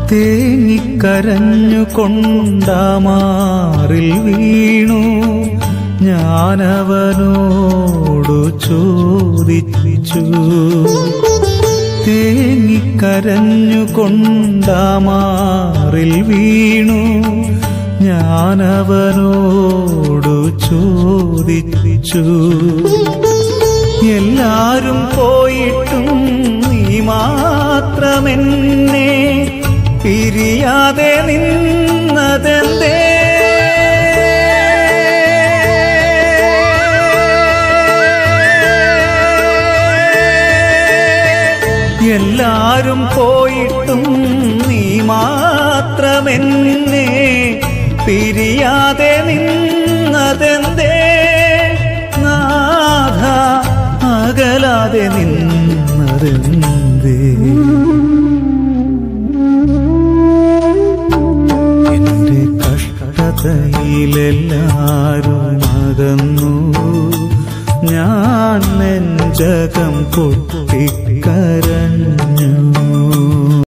തേങ്ങിക്കരഞ്ഞു കൊണ്ടാമാറിൽ വീണു ഞാനവനോടു ചോദിച്ചു തേങ്ങിക്കരഞ്ഞു കൊണ്ടാമാറിൽ വീണു ഞാനവനോടു ചോദിച്ചു എല്ലാരും പോയിട്ടും നീ മാത്രമെന്നെ പിരിയാതെ നിന്നതെന്തേ എല്ലാരും പോയിട്ടും നീ മാത്രമെന്നെ പിരിയാതെ നിന്നതെന്തേ നാഥ അകലാതെ നിന്നതെന്തേ എന്റെ കഷ്ടതയിലെല്ലാരും അകന്നു ഞാൻ നെഞ്ചകം പൊട്ടിക്കരഞ്ഞു